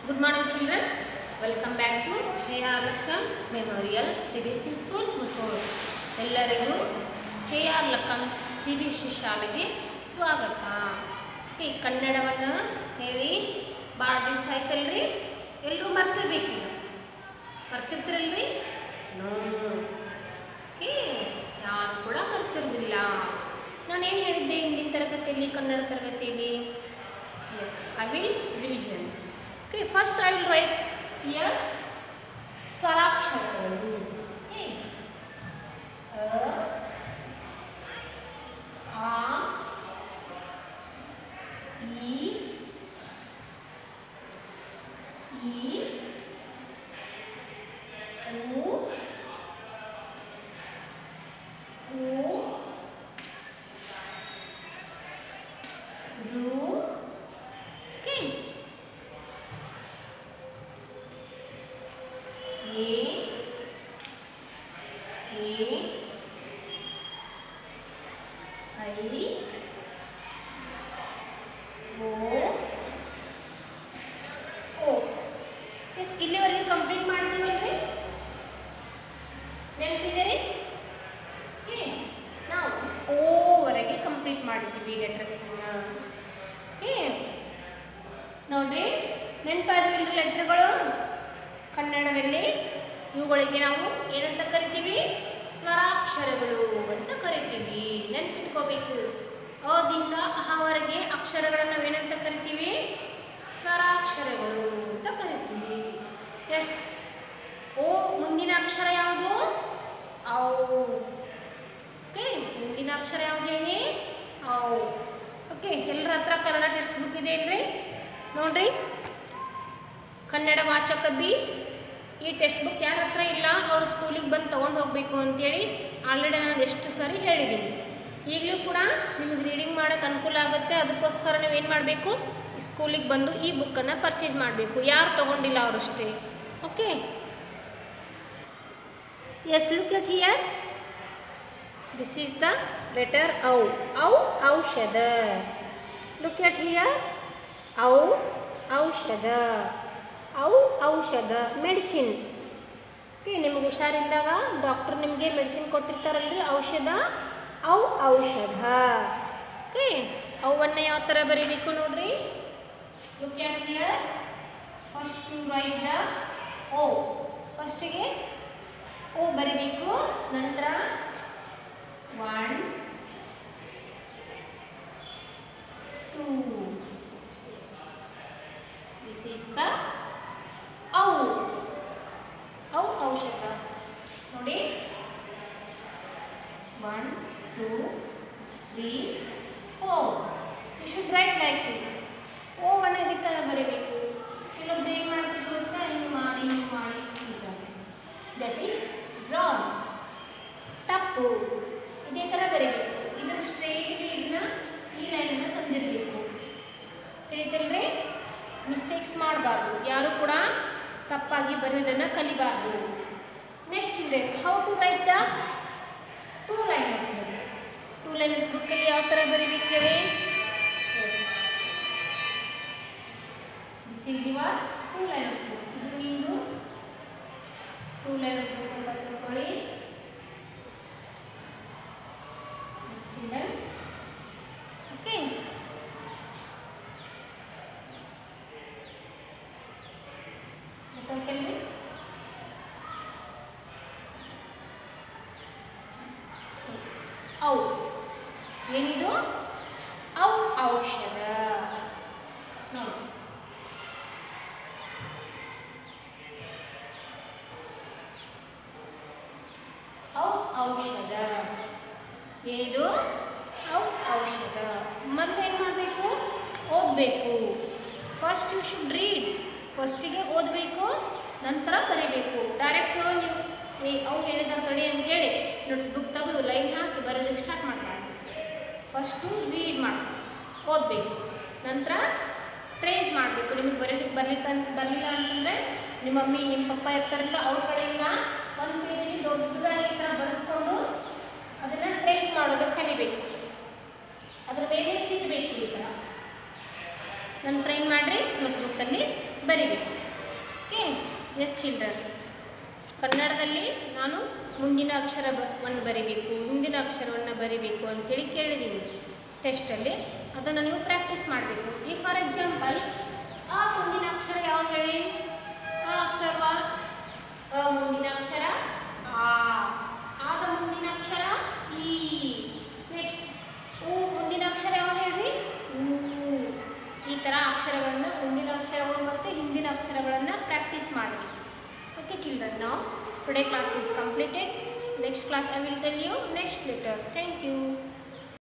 Good morning children. Welcome back to KR Lakkam Memorial CBSE School ಮುಥೋಡ್ ಎಲ್ಲರಿಗೂ K R ಲಕ್ಕಂ C B S C ಶಾಲೆಗೆ ಸ್ವಾಗತ okay ಕನ್ನಡವನ್ನು ಹೇಳಿ ಭಾಳ ದಿವಸ ಆಯ್ತಲ್ರಿ ಎಲ್ಲರೂ ಮರ್ತಿರ್ಬೇಕೀಗ ಮರ್ತಿರ್ತಿರಲ್ರಿ ನೋ ಓಕೆ ಯಾರು ಕೂಡ ಮರ್ತಿರೋದಿಲ್ಲ ನಾನೇನು ಹೇಳಿದ್ದೆ ಹಿಂದಿನ ತರಗತಿಯಲ್ಲಿ ಕನ್ನಡ ತರಗತಿಯಲ್ಲಿ yes I will revision okay first I will write here ಸ್ವರಾಕ್ಷರಗಳು ಓಕೆ ಅ ಆ ಈ ಈ ಉ ಉ ರು ಓಕೆ ಎ ಎ ಐ ಓ ಓ ಎಸ್ ಇಲ್ಲಿವರೆಗೆ ಕಂಪ್ಲೀಟ್ ಮಾಡ್ತೀವಲ್ರಿ ನೆನಪಿದೆ ರೀ ಓಕೆ ನಾವು ಓವರೆಗೆ ಕಂಪ್ಲೀಟ್ ಮಾಡಿದ್ದೀವಿ ಲೆಟರ್ಸನ್ನು ಓಕೆ ನೋಡ್ರಿ ನೆನಪಾದವಿಲ್ರಿ ಲೆಟ್ರ್ಗಳು ಕನ್ನಡದಲ್ಲಿ ಇವುಗಳಿಗೆ ನಾವು ಏನಂತ ಕರಿತೀವಿ ಸ್ವರಾಕ್ಷರಗಳು ಅಂತ ಕರಿತೀವಿ ನೆನ್ಪಿಟ್ಕೋಬೇಕು ಅದಿಂದ ಅಹವರೆಗೆ ಅಕ್ಷರಗಳನ್ನು ನಾವೇನಂತ ಕರಿತೀವಿ ಸ್ವರಾಕ್ಷರಗಳು ಅಂತ ಕರಿತೀವಿ ಎಸ್ ಓ ಮುಂದಿನ ಅಕ್ಷರ ಯಾವುದು ಔ ಓಕೆ ಮುಂದಿನ ಅಕ್ಷರ ಯಾವುದು ಹೇಳಿ ಔ ಓಕೆ ಎಲ್ಲರ ಹತ್ರ ಕನ್ನಡ ಟೆಕ್ಸ್ಟ್ ಬುಕ್ ಇದೆ ಇಲ್ರಿ ನೋಡ್ರಿ ಕನ್ನಡ ವಾಚಕ ಬಿ ಈ ಟೆಕ್ಸ್ಟ್ ಬುಕ್ ಯಾರ ಹತ್ರ ಇಲ್ಲ ಅವ್ರು ಸ್ಕೂಲಿಗೆ ಬಂದು ತೊಗೊಂಡು ಹೋಗಬೇಕು ಅಂತೇಳಿ ಆಲ್ರೆಡಿ ನಾನು ಎಷ್ಟು ಸಾರಿ ಹೇಳಿದ್ದೀನಿ ಈಗಲೂ ಕೂಡ ನಿಮಗೆ ರೀಡಿಂಗ್ ಮಾಡೋಕ್ಕೆ ಅನುಕೂಲ ಆಗುತ್ತೆ ಅದಕ್ಕೋಸ್ಕರ ನೀವೇನು ಮಾಡಬೇಕು ಸ್ಕೂಲಿಗೆ ಬಂದು ಈ ಬುಕ್ಕನ್ನು ಪರ್ಚೇಸ್ ಮಾಡಬೇಕು ಯಾರು ತೊಗೊಂಡಿಲ್ಲ ಅವರಷ್ಟೇ okay yes look at here this is the letter ಔ ಔ ಔಷಧ ಲುಕ್ ಎಟ್ ಹಿಯರ್ ಔ ಔಷಧ ಔ ಔಷಧ ಮೆಡಿಸಿನ್ ಓಕೆ ನಿಮ್ಗೆ ಹುಷಾರಿದ್ದಾಗ ಡಾಕ್ಟರ್ ನಿಮಗೆ ಮೆಡಿಸಿನ್ ಕೊಟ್ಟಿರ್ತಾರಲ್ರಿ ಔಷಧ ಔ ಔಷಧ ಓಕೆ ಅವನ್ನು ಯಾವ ಥರ ಬರೀಬೇಕು ನೋಡ್ರಿ look at here first to write the ಓ ಫಸ್ಟಿಗೆ ಓ ಬರಿಬೇಕು ನಂತರ one two this is the ಔ ಔ ಔಷಧ ನೋಡಿ one two three four you should write like this ಓವನ್ನು ಇದಕ್ಕೆಲ್ಲ ಬರೀಬೇಕು ಕೆಲವೊಬ್ರು ಏನು ಮಾಡ್ತಿದ್ರು ಗೊತ್ತಾ ಹಿಂಗೆ ಮಾಡಿ ಹಿಂಗೆ ಮಾಡಿ ದಟ್ ಈಸ್ ರಾಂಗ್ ತಪ್ಪು ಇದೇ ಥರ ಬರೀಬೇಕು ಇದ್ರ ಸ್ಟ್ರೈಟ್ಗೆ ಇದನ್ನ ಈ ಲೈನನ್ನು ತಂದಿರಬೇಕು ತಿಳಿತಲ್ರಿ ಮಿಸ್ಟೇಕ್ಸ್ ಮಾಡಬಾರ್ದು ಯಾರು ಕೂಡ ತಪ್ಪಾಗಿ ಬರೆಯೋದನ್ನು ಕಲಿಬಾರ್ದು ನೆಕ್ಸ್ಟ್ ಇದೆ how to write the two line two line ಬುಕ್ಕಲ್ಲಿ ಯಾವ ಥರ ಬರೀಬೇಕು ಹೇಳಿ this is your two line book ಇದು ನಿಮ್ಮದು ಟೂ ಲೈನ್ ಬುಕ್ ಅಂತ ತಿಳ್ಕೊಳ್ಳಿ ಚಿಲ್ಡ್ರನ್ ಓಕೆ ಗೊತ್ತಾಯ್ತಲ್ರಿ ಔ ಏನಿದು ಔ ಔಷಧ ನೋಡಿ ಔ ಔಷಧ ಏನಿದು ಔ ಔಷಧ ಮೊದಲು ಏನು ಮಾಡಬೇಕು ಓದಬೇಕು ಫಸ್ಟ್ ಯು ಶುಡ್ ರೀಡ್ ಫಸ್ಟಿಗೆ ಓದಬೇಕು ನಂತರ ಬರೀಬೇಕು ಡೈರೆಕ್ಟ್ ನೀವು ಏ ಅವು ಹೇಳಿದಾರೆ ತಡಿ ಅಂತೇಳಿ ನೋಡಿ ಬುಕ್ ತೆಗೆದು ಲೈನ್ ಹಾಕಿ ಬರೋದಕ್ಕೆ ಸ್ಟಾರ್ಟ್ ಮಾಡಬಾರ್ದು ಫಸ್ಟು ರೀಡ್ ಮಾಡಬೇಕು ಓದಬೇಕು ನಂತರ ಟ್ರೇಸ್ ಮಾಡಬೇಕು ನಿಮಗೆ ಬರೋದಕ್ಕೆ ಬರ್ಲಿಕ್ಕೆ ಅಂತ ಬರಲಿಲ್ಲ ಅಂತಂದರೆ ನಿಮ್ಮ ಮಮ್ಮಿ ನಿಮ್ಮ ಪಪ್ಪ ಇರ್ತಾರಲ್ಲ ಅವ್ರ ಕಡೆಯಿಂದ ಒಂದು ಪೇಜಲ್ಲಿ ದೊಡ್ಡದಾಗಿ ಈ ಥರ ಬರೆಸ್ಕೊಂಡು ಅದನ್ನು ಟ್ರೇಸ್ ಮಾಡೋದಕ್ಕೆ ಕಲಿಬೇಕು ಅದ್ರ ಮೇಲೆ ತಿದ್ದಬೇಕು ಈ ಥರ ನಂತರ ಏನು ಮಾಡಿರಿ ನೋಟ್ಬುಕ್ಕಲ್ಲಿ ಬರೀ ಬರಿಬೇಕು ಓಕೆ ಎಸ್ ಚಿಲ್ಡ್ರನ್ ಕನ್ನಡದಲ್ಲಿ ನಾನು ಮುಂದಿನ ಅಕ್ಷರವನ್ನು ಬರಿಬೇಕು ಹಿಂದಿನ ಅಕ್ಷರವನ್ನು ಬರಿಬೇಕು ಅಂತೇಳಿ ಕೇಳಿದ್ದೀನಿ ಟೆಸ್ಟಲ್ಲಿ ಅದನ್ನು ನೀವು ಪ್ರಾಕ್ಟೀಸ್ ಮಾಡಬೇಕು ಈ ಫಾರ್ ಎಕ್ಸಾಂಪಲ್ ಆ ಮುಂದಿನ ಅಕ್ಷರ ಯಾವ್ದು ಹೇಳಿ ಆಫ್ಟರ್ ವಾಟ್ ಅ ಮುಂದಿನ ಅಕ್ಷರ ಆ ಆದ ಮುಂದಿನ ಅಕ್ಷರ ಈ ನೆಕ್ಸ್ಟ್ ಊ ಮುಂದಿನ ಅಕ್ಷರ ಯಾವ್ದು ಹೇಳ್ರಿ ಊ ಈ ಥರ ಅಕ್ಷರಗಳನ್ನು ಮುಂದಿನ ಅಕ್ಷರಗಳು ಮತ್ತು ಹಿಂದಿನ ಅಕ್ಷರಗಳನ್ನು ಪ್ರಾಕ್ಟೀಸ್ ಮಾಡಿ Okay children, now today class is completed. Next class I will tell you next letter. Thank you.